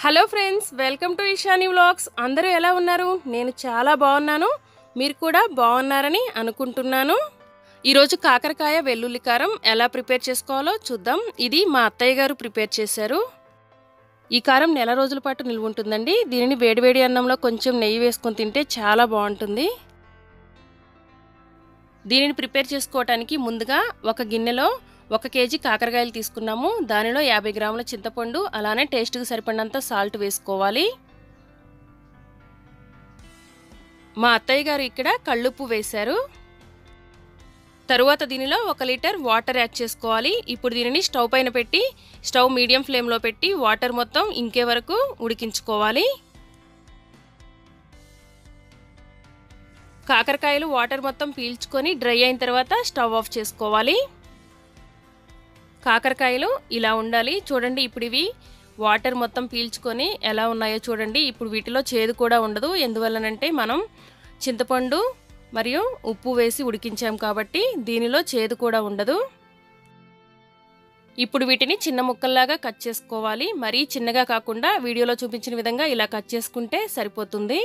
hello friends welcome to Ishani vlogs అందరూ ఎలా ఉన్నారు నేను చాలా బాగున్నాను మీరు కూడా బాగున్నారని అనుకుంటున్నాను ఈరోజు కాకరకాయ వెల్లుల్లి కారం ఎలా ప్రిపేర్ చేసుకోవాలో చూద్దాం ఇది మా అత్తయ్య గారు ప్రిపేర్ చేశారు ఈ కారం నెల రోజుల పాటు నిల్వ ఉంటుందండి దీనిని వేడివేడి అన్నంలో కొంచెం నెయ్యి వేసుకొని తింటే చాలా బాగుంటుంది దీనిని ప్రిపేర్ చేసుకోవటానికి ముందుగా ఒక గిన్నెలో ఒక కేజీ కాకరకాయలు తీసుకున్నాము దానిలో యాభై గ్రాముల చింతపండు అలానే టేస్ట్కి సరిపడినంత సాల్ట్ వేసుకోవాలి మా అత్తయ్య గారు ఇక్కడ కళ్ళుప్పు వేశారు తరువాత దీనిలో ఒక లీటర్ వాటర్ యాడ్ చేసుకోవాలి ఇప్పుడు దీనిని స్టవ్ పైన పెట్టి స్టవ్ మీడియం ఫ్లేమ్లో పెట్టి వాటర్ మొత్తం ఇంకే వరకు ఉడికించుకోవాలి కాకరకాయలు వాటర్ మొత్తం పీల్చుకొని డ్రై అయిన తర్వాత స్టవ్ ఆఫ్ చేసుకోవాలి కాకరకాయలు ఇలా ఉండాలి చూడండి ఇప్పుడు ఇవి వాటర్ మొత్తం పీల్చుకొని ఎలా ఉన్నాయో చూడండి ఇప్పుడు వీటిలో చేదు కూడా ఉండదు ఎందువల్లనంటే మనం చింతపండు మరియు ఉప్పు వేసి ఉడికించాం కాబట్టి దీనిలో చేదు కూడా ఉండదు ఇప్పుడు వీటిని చిన్న ముక్కల్లాగా కట్ చేసుకోవాలి మరీ చిన్నగా కాకుండా వీడియోలో చూపించిన విధంగా ఇలా కట్ చేసుకుంటే సరిపోతుంది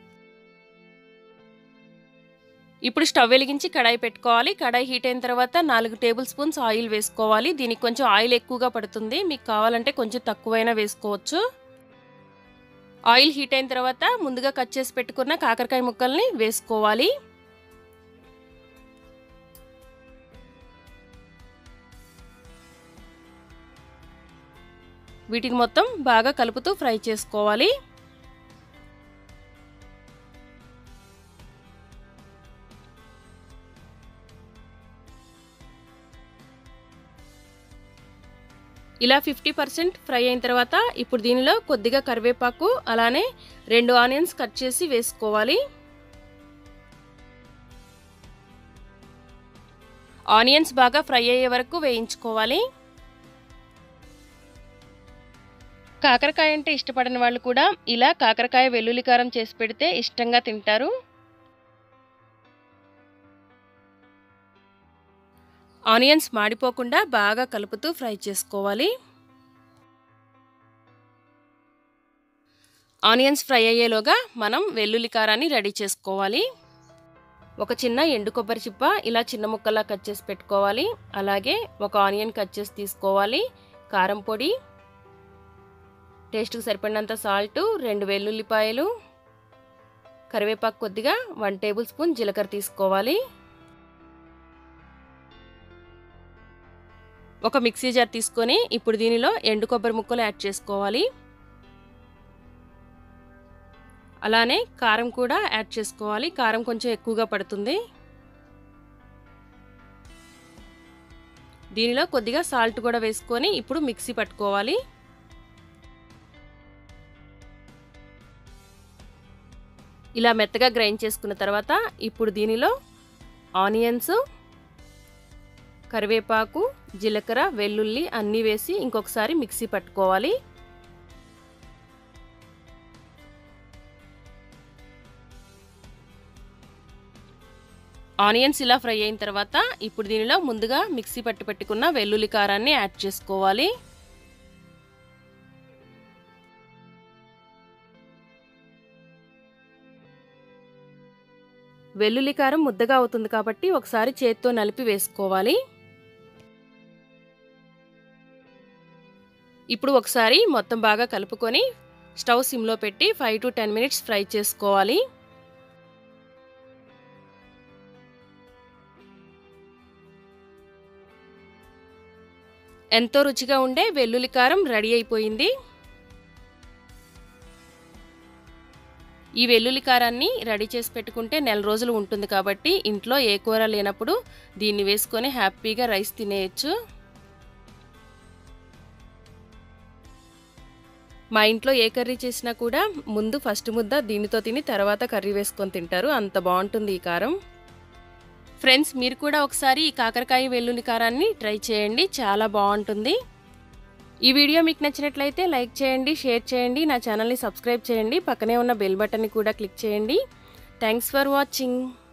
ఇప్పుడు స్టవ్ వెలిగించి కడాయి పెట్టుకోవాలి కడాయి హీట్ అయిన తర్వాత నాలుగు టేబుల్ స్పూన్స్ ఆయిల్ వేసుకోవాలి దీనికి కొంచెం ఆయిల్ ఎక్కువగా పడుతుంది మీకు కావాలంటే కొంచెం తక్కువైనా వేసుకోవచ్చు ఆయిల్ హీట్ అయిన తర్వాత ముందుగా కట్ చేసి పెట్టుకున్న కాకరకాయ ముక్కల్ని వేసుకోవాలి వీటిని మొత్తం బాగా కలుపుతూ ఫ్రై చేసుకోవాలి ఇలా ఫిఫ్టీ పర్సెంట్ ఫ్రై అయిన తర్వాత ఇప్పుడు దీనిలో కొద్దిగా కరివేపాకు అలానే రెండు ఆనియన్స్ కట్ చేసి వేసుకోవాలి ఆనియన్స్ బాగా ఫ్రై అయ్యే వరకు వేయించుకోవాలి కాకరకాయ అంటే ఇష్టపడని వాళ్ళు కూడా ఇలా కాకరకాయ వెల్లుల్లి కారం చేసి పెడితే ఇష్టంగా తింటారు ఆనియన్స్ మాడిపోకుండా బాగా కలుపుతూ ఫ్రై చేసుకోవాలి ఆనియన్స్ ఫ్రై అయ్యేలోగా మనం వెల్లుల్లి కారాన్ని రెడీ చేసుకోవాలి ఒక చిన్న ఎండు కొబ్బరి చిప్ప ఇలా చిన్న ముక్కలా కట్ చేసి పెట్టుకోవాలి అలాగే ఒక ఆనియన్ కట్ చేసి తీసుకోవాలి కారం పొడి టేస్ట్కి సరిపడినంత సాల్ట్ రెండు వెల్లుల్లిపాయలు కరివేపాకు కొద్దిగా వన్ టేబుల్ స్పూన్ జీలకర్ర తీసుకోవాలి ఒక మిక్సీ జార్ తీసుకొని ఇప్పుడు దీనిలో ఎండు కొబ్బరి ముక్కలు యాడ్ చేసుకోవాలి అలానే కారం కూడా యాడ్ చేసుకోవాలి కారం కొంచెం ఎక్కువగా పడుతుంది దీనిలో కొద్దిగా సాల్ట్ కూడా వేసుకొని ఇప్పుడు మిక్సీ పట్టుకోవాలి ఇలా మెత్తగా గ్రైండ్ చేసుకున్న తర్వాత ఇప్పుడు దీనిలో ఆనియన్స్ కరివేపాకు జీలకర్ర వెల్లుల్లి అన్నీ వేసి ఇంకొకసారి మిక్సీ పట్టుకోవాలి ఆనియన్స్ ఇలా ఫ్రై అయిన తర్వాత ఇప్పుడు దీనిలో ముందుగా మిక్సీ పట్టి పెట్టుకున్న వెల్లుల్లి కారాన్ని యాడ్ చేసుకోవాలి వెల్లుల్లి కారం ముద్దగా అవుతుంది కాబట్టి ఒకసారి చేత్తో నలిపి వేసుకోవాలి ఇప్పుడు ఒకసారి మొత్తం బాగా కలుపుకొని స్టవ్ సిమ్లో పెట్టి five to ten minutes fry చేసుకోవాలి ఎంతో రుచిగా ఉండే వెల్లుల్లి కారం రెడీ అయిపోయింది ఈ వెల్లుల్లి కారాన్ని రెడీ చేసి పెట్టుకుంటే నెల రోజులు ఉంటుంది కాబట్టి ఇంట్లో ఏ కూర లేనప్పుడు దీన్ని వేసుకొని హ్యాపీగా రైస్ తినేయచ్చు మా ఇంట్లో ఏ కర్రీ చేసినా కూడా ముందు ఫస్ట్ ముద్ద దీనితో తిని తర్వాత కర్రీ వేసుకొని తింటారు అంత బాగుంటుంది ఈ కారం ఫ్రెండ్స్ మీరు కూడా ఒకసారి ఈ కాకరకాయ వెల్లుల్లి కారాన్ని ట్రై చేయండి చాలా బాగుంటుంది ఈ వీడియో మీకు నచ్చినట్లయితే లైక్ చేయండి షేర్ చేయండి నా ఛానల్ని సబ్స్క్రైబ్ చేయండి పక్కనే ఉన్న బెల్ బటన్ని కూడా క్లిక్ చేయండి థ్యాంక్స్ ఫర్ వాచింగ్